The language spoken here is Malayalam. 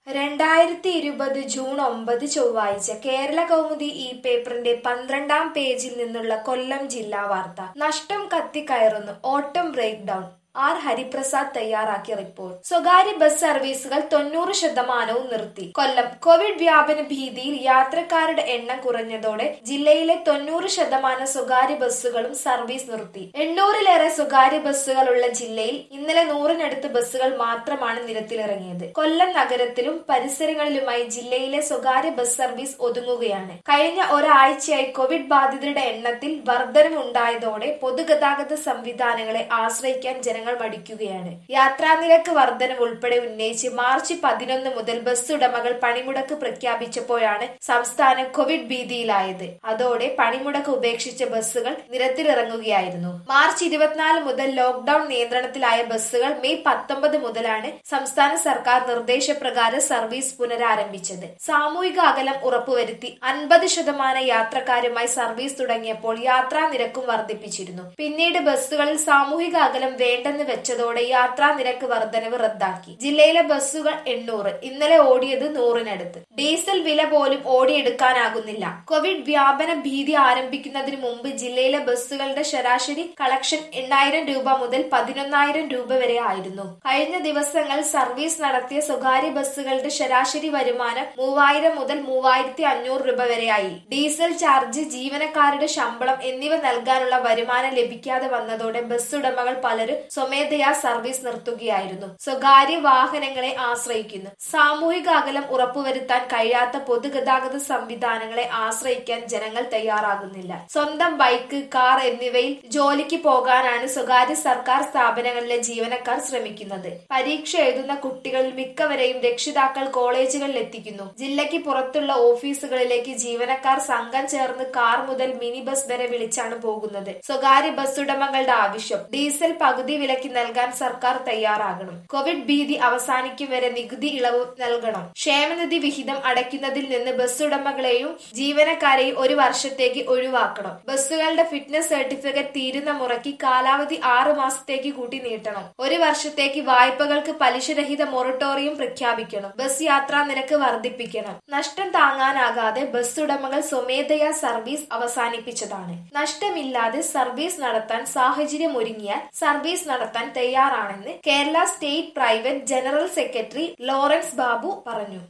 രണ്ടായിരത്തി ഇരുപത് ജൂൺ ഒമ്പത് ചൊവ്വാഴ്ച കേരള കൗമുദി ഈ പേപ്പറിന്റെ പന്ത്രണ്ടാം പേജിൽ നിന്നുള്ള കൊല്ലം ജില്ലാ വാർത്ത നഷ്ടം കത്തിക്കയറുന്നു ഓട്ടം ബ്രേക്ക് ഡൗൺ ആർ ഹരിപ്രസാദ് തയ്യാറാക്കിയ റിപ്പോർട്ട് സ്വകാര്യ ബസ് സർവീസുകൾ തൊണ്ണൂറ് ശതമാനവും നിർത്തി കൊല്ലം കോവിഡ് വ്യാപന ഭീതിയിൽ യാത്രക്കാരുടെ എണ്ണം കുറഞ്ഞതോടെ ജില്ലയിലെ തൊണ്ണൂറ് ശതമാനം സ്വകാര്യ ബസ്സുകളും സർവീസ് നിർത്തി എണ്ണൂറിലേറെ സ്വകാര്യ ബസ്സുകളുള്ള ജില്ലയിൽ ഇന്നലെ നൂറിനടുത്ത് ബസ്സുകൾ മാത്രമാണ് നിരത്തിലിറങ്ങിയത് കൊല്ലം നഗരത്തിലും പരിസരങ്ങളിലുമായി ജില്ലയിലെ സ്വകാര്യ ബസ് സർവീസ് ഒതുങ്ങുകയാണ് കഴിഞ്ഞ ഒരാഴ്ചയായി കോവിഡ് ബാധിതരുടെ എണ്ണത്തിൽ വർധനവുണ്ടായതോടെ പൊതുഗതാഗത സംവിധാനങ്ങളെ ആശ്രയിക്കാൻ ജനങ്ങൾ മടിക്കുകയാണ് യാത്രാനിരക്ക് വർധനവ് ഉൾപ്പെടെ ഉന്നയിച്ച് മാർച്ച് പതിനൊന്ന് മുതൽ ബസ് ഉടമകൾ പണിമുടക്ക് പ്രഖ്യാപിച്ചപ്പോഴാണ് സംസ്ഥാനം കോവിഡ് ഭീതിയിലായത് അതോടെ പണിമുടക്ക് ഉപേക്ഷിച്ച ബസ്സുകൾ നിരത്തിലിറങ്ങുകയായിരുന്നു മാർച്ച് ഇരുപത്തിനാല് മുതൽ ലോക്ഡൌൺ നിയന്ത്രണത്തിലായ ബസ്സുകൾ മെയ് പത്തൊമ്പത് മുതലാണ് സംസ്ഥാന സർക്കാർ നിർദ്ദേശപ്രകാരം സർവീസ് പുനരാരംഭിച്ചത് സാമൂഹിക അകലം ഉറപ്പുവരുത്തി അൻപത് ശതമാനം യാത്രക്കാരുമായി സർവീസ് തുടങ്ങിയപ്പോൾ യാത്രാ നിരക്കും വർദ്ധിപ്പിച്ചിരുന്നു പിന്നീട് ബസ്സുകളിൽ സാമൂഹിക അകലം വേണ്ടെന്ന് വെച്ചതോടെ യാത്രാ നിരക്ക് വർധനവ് റദ്ദാക്കി ജില്ലയിലെ ബസ്സുകൾ എണ്ണൂറ് ഇന്നലെ ഓടിയത് നൂറിനടുത്ത് ഡീസൽ വില പോലും ഓടിയെടുക്കാനാകുന്നില്ല കോവിഡ് വ്യാപന ഭീതി ആരംഭിക്കുന്നതിന് മുമ്പ് ജില്ലയിലെ ബസ്സുകളുടെ ശരാശരി കളക്ഷൻ എണ്ണായിരം രൂപ മുതൽ പതിനൊന്നായിരം രൂപ വരെ ആയിരുന്നു കഴിഞ്ഞ ദിവസങ്ങൾ സർവീസ് നടത്തിയ സ്വകാര്യ ബസ്സുകളുടെ ശരാശരി വരുമാനം മൂവായിരം മുതൽ മൂവായിരത്തി അഞ്ഞൂറ് രൂപ വരെയായി ഡീസൽ ചാർജ് ജീവനക്കാരുടെ ശമ്പളം എന്നിവ നൽകാനുള്ള വരുമാനം ലഭിക്കാതെ വന്നതോടെ ബസ് ഉടമകൾ പലരും സ്വമേധയാ സർവീസ് നിർത്തുകയായിരുന്നു സ്വകാര്യ വാഹനങ്ങളെ ആശ്രയിക്കുന്നു സാമൂഹിക അകലം ഉറപ്പുവരുത്താൻ കഴിയാത്ത പൊതുഗതാഗത സംവിധാനങ്ങളെ ആശ്രയിക്കാൻ ജനങ്ങൾ തയ്യാറാകുന്നില്ല സ്വന്തം ബൈക്ക് കാർ എന്നിവയിൽ ജോലിക്ക് പോകാനാണ് സ്വകാര്യ സർക്കാർ സ്ഥാപനങ്ങളിലെ ജീവനക്കാർ ശ്രമിക്കുന്നത് പരീക്ഷ എഴുതുന്ന കുട്ടികളിൽ മിക്കവരെയും രക്ഷിതാക്കൾ കോളേജുകളിൽ എത്തിക്കുന്നു ജില്ലയ്ക്ക് പുറത്തുള്ള ഓഫീസുകളിലേക്ക് ജീവനക്കാർ സംഘം ചേർന്ന് കാർ മുതൽ മിനി ബസ് വരെ വിളിച്ചാണ് പോകുന്നത് സ്വകാര്യ ബസ് ഉടമകളുടെ ആവശ്യം ഡീസൽ പകുതി വിലയ്ക്ക് നൽകാൻ സർക്കാർ തയ്യാറാകണം കോവിഡ് ഭീതി അവസാനിക്കും വരെ നികുതി ഇളവ് നൽകണം ക്ഷേമനിധി വിഹിതം അടയ്ക്കുന്നതിൽ നിന്ന് ബസ് ഉടമകളെയും ജീവനക്കാരെയും ഒരു വർഷത്തേക്ക് ഒഴിവാക്കണം ബസ്സുകളുടെ ഫിറ്റ്നസ് സർട്ടിഫിക്കറ്റ് തീരുന്ന മുറയ്ക്ക് കാലാവധി ആറു മാസത്തേക്ക് കൂട്ടി നീട്ടണം ഒരു വർഷത്തേക്ക് വായ്പകൾക്ക് പലിശരഹിത മൊറട്ടോറിയം പ്രഖ്യാപിക്കണം ബസ് യാത്രാ നിരക്ക് വർദ്ധിപ്പിക്കണം നഷ്ടം താങ്ങാനാകാതെ ബസ് ഉടമകൾ സ്വമേധയാ സർവീസ് അവസാനിപ്പിച്ചതാണ് നഷ്ടമില്ലാതെ സർവീസ് നടത്താൻ സാഹചര്യം ഒരുങ്ങിയാൽ സർവീസ് നടത്താൻ തയ്യാറാണെന്ന് Kerala state private general secretary Lawrence Babu പറഞ്ഞു